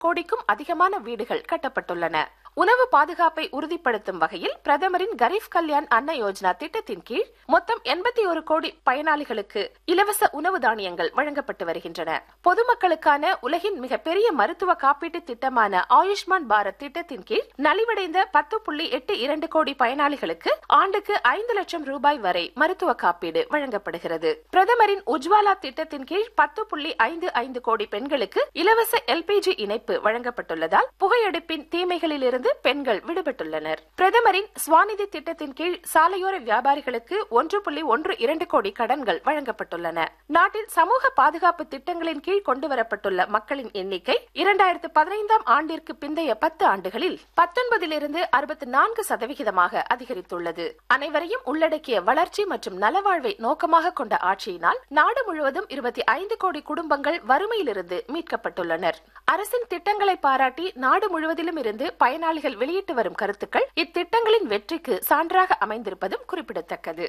கோடிக்கும் அதிகமான வீடுகள் கட்டப்பட்டுள்ளன உணவு பாதுகாப்பை உறுதிப்படுத்தும் வகையில் பிரதமரின் கரீப் கல்யாண் அன்ன யோஜனா திட்டத்தின் கீழ் மொத்தம் எண்பத்தி ஒரு கோடி பயனாளிகளுக்கு இலவச உணவு தானியங்கள் வழங்கப்பட்டு வருகின்றன பொதுமக்களுக்கான உலகின் மிகப்பெரிய மருத்துவ காப்பீட்டு திட்டமான ஆயுஷ்மான் பாரத் திட்டத்தின் கீழ் நலிவடைந்த பத்து புள்ளி எட்டு இரண்டு கோடி பயனாளிகளுக்கு ஆண்டுக்கு ஐந்து லட்சம் ரூபாய் வரை மருத்துவ காப்பீடு வழங்கப்படுகிறது பிரதமரின் உஜ்வாலா திட்டத்தின் கீழ் பத்து புள்ளி ஐந்து ஐந்து கோடி பெண்களுக்கு இலவச எல்பிஜி இணைப்பு வழங்கப்பட்டுள்ளதால் புகையெடுப்பின் தீமைகளிலிருந்து பெண்கள் விடுபட்டுள்ளனர் பிரதமரின் ஸ்வாநிதி திட்டத்தின் கீழ் சாலையோர வியாபாரிகளுக்கு ஒன்று புள்ளி ஒன்று இரண்டு கோடி கடன்கள் வழங்கப்பட்டுள்ளன நாட்டில் சமூக பாதுகாப்பு திட்டங்களின் கீழ் கொண்டுவரப்பட்டுள்ள மக்களின் எண்ணிக்கை இரண்டாயிரத்து பதினைந்தாம் ஆண்டிற்கு பிந்தைய பத்து ஆண்டுகளில் பத்தொன்பதிலிருந்து அறுபத்தி நான்கு சதவிகிதமாக அதிகரித்துள்ளது அனைவரையும் உள்ளடக்கிய வளர்ச்சி மற்றும் நலவாழ்வை நோக்கமாக கொண்ட ஆட்சியினால் நாடு முழுவதும் இருபத்தி ஐந்து கோடி குடும்பங்கள் வறுமையிலிருந்து மீட்கப்பட்டுள்ளனர் அரசின் திட்டங்களை பாராட்டி நாடு முழுவதிலும் இருந்து பயனாளிகள் வெளியிட்டு வரும் கருத்துக்கள் இத்திட்டங்களின் வெற்றிக்கு சான்றாக அமைந்திருப்பதும் குறிப்பிடத்தக்கது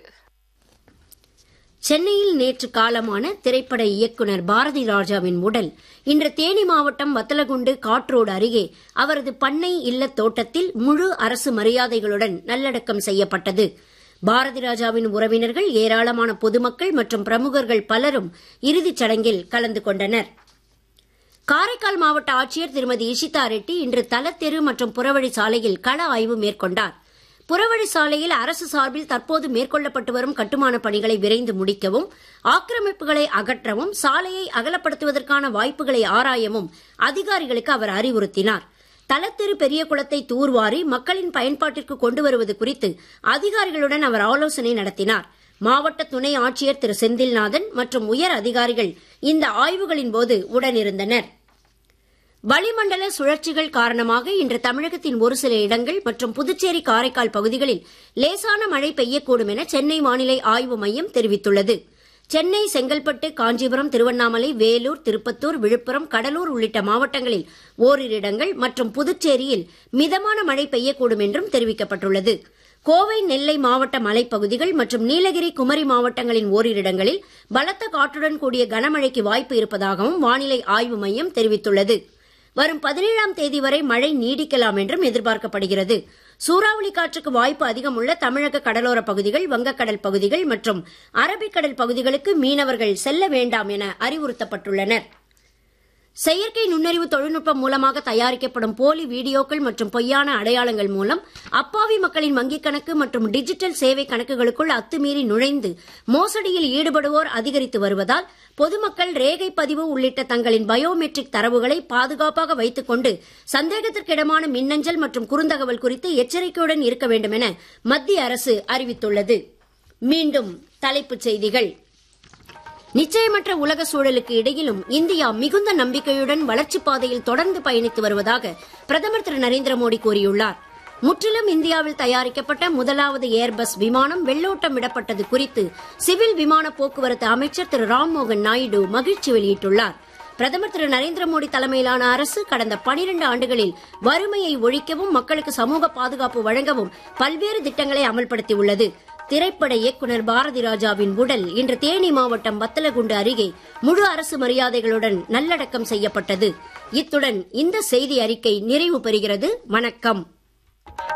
சென்னையில் நேற்று காலமான திரைப்பட இயக்குனர் பாரதி ராஜாவின் உடல் இன்று தேனி மாவட்டம் வத்தலகுண்டு காற்றோடு அருகே அவரது பண்ணை இல்ல தோட்டத்தில் முழு அரசு மரியாதைகளுடன் நல்லடக்கம் செய்யப்பட்டது பாரதி ராஜாவின் உறவினர்கள் ஏராளமான பொதுமக்கள் மற்றும் பிரமுகர்கள் பலரும் இறுதிச் சடங்கில் கலந்து கொண்டனர் காரைக்கால் மாவட்ட ஆட்சியர் திருமதி இஷிதா ரெட்டி இன்று தலத்தெரு மற்றும் புறவழி சாலையில் கள ஆய்வு மேற்கொண்டார் புறவழி சாலையில் அரசு சார்பில் தற்போது மேற்கொள்ளப்பட்டு வரும் கட்டுமானப் பணிகளை விரைந்து முடிக்கவும் ஆக்கிரமிப்புகளை அகற்றவும் சாலையை அகலப்படுத்துவதற்கான வாய்ப்புகளை ஆராயவும் அதிகாரிகளுக்கு அவர் அறிவுறுத்தினார் தலத்திரு பெரிய குளத்தை தூர்வாரி மக்களின் பயன்பாட்டிற்கு கொண்டு வருவது குறித்து அதிகாரிகளுடன் அவர் ஆலோசனை நடத்தினார் மாவட்ட துணை ஆட்சியர் திரு செந்தில்நாதன் மற்றும் உயர் அதிகாரிகள் இந்த ஆய்வுகளின் போது உடனிருந்தனர் வளிமண்டல சுழற்சிகள் காரணமாக இன்று தமிழகத்தின் ஒரு சில இடங்கள் மற்றும் புதுச்சேரி காரைக்கால் பகுதிகளில் லேசான மழை பெய்யக்கூடும் என சென்னை வானிலை ஆய்வு மையம் தெரிவித்துள்ளது சென்னை செங்கல்பட்டு காஞ்சிபுரம் திருவண்ணாமலை வேலூர் திருப்பத்தூர் விழுப்புரம் கடலூர் உள்ளிட்ட மாவட்டங்களில் ஓரிரு இடங்கள் மற்றும் புதுச்சேரியில் மிதமான மழை பெய்யக்கூடும் என்றும் தெரிவிக்கப்பட்டுள்ளது கோவை நெல்லை மாவட்ட மலைப்பகுதிகள் மற்றும் நீலகிரி குமரி மாவட்டங்களின் ஓரிரு இடங்களில் பலத்த காற்றுடன் கூடிய கனமழைக்கு வாய்ப்பு இருப்பதாகவும் வானிலை ஆய்வு மையம் தெரிவித்துள்ளது வரும் பதினேழாம் தேதி வரை மழை நீடிக்கலாம் என்றும் எதிர்பார்க்கப்படுகிறது சூறாவளி காற்றுக்கு வாய்ப்பு அதிகம் உள்ள தமிழக கடலோர பகுதிகள் வங்கக்கடல் பகுதிகள் மற்றும் அரபிக்கடல் பகுதிகளுக்கு மீனவர்கள் செல்ல வேண்டாம் என அறிவுறுத்தப்பட்டுள்ளனர் செயற்கை நுண்ணறிவு தொழில்நுட்பம் மூலமாக தயாரிக்கப்படும் போலி வீடியோக்கள் மற்றும் பொய்யான அடையாளங்கள் மூலம் அப்பாவி மக்களின் வங்கிக் கணக்கு மற்றும் டிஜிட்டல் சேவை கணக்குகளுக்குள் அத்துமீறி நுழைந்து மோசடியில் ஈடுபடுவோர் அதிகரித்து வருவதால் பொதுமக்கள் ரேகை பதிவு உள்ளிட்ட தங்களின் பயோமெட்ரிக் தரவுகளை பாதுகாப்பாக வைத்துக் கொண்டு சந்தேகத்திற்கிடமான மின்னஞ்சல் மற்றும் குறுந்தகவல் குறித்து எச்சரிக்கையுடன் இருக்க வேண்டும் என மத்திய அரசு அறிவித்துள்ளது மீண்டும் தலைப்புச் செய்திகள் நிச்சயமற்ற உலக சூழலுக்கு இடையிலும் இந்தியா மிகுந்த நம்பிக்கையுடன் வளர்ச்சிப் பாதையில் தொடர்ந்து பயணித்து வருவதாக பிரதமர் திரு நரேந்திர மோடி கூறியுள்ளார் முற்றிலும் இந்தியாவில் தயாரிக்கப்பட்ட முதலாவது ஏர்பஸ் விமானம் வெள்ளோட்டம் விடப்பட்டது குறித்து சிவில் விமான போக்குவரத்து அமைச்சர் திரு ராம்மோகன் நாயுடு மகிழ்ச்சி வெளியிட்டுள்ளார் பிரதமர் திரு நரேந்திர மோடி தலைமையிலான அரசு கடந்த பனிரண்டு ஆண்டுகளில் வறுமையை ஒழிக்கவும் மக்களுக்கு சமூக பாதுகாப்பு வழங்கவும் பல்வேறு திட்டங்களை அமல்படுத்தியுள்ளது திரைப்பட இயக்குனர் பாரதி ராஜாவின் உடல் இன்று தேனி மாவட்டம் வத்தலகுண்டு அருகே முழு அரசு மரியாதைகளுடன் நல்லடக்கம் செய்யப்பட்டது இத்துடன் இந்த செய்தி அறிக்கை நிறைவு பெறுகிறது வணக்கம்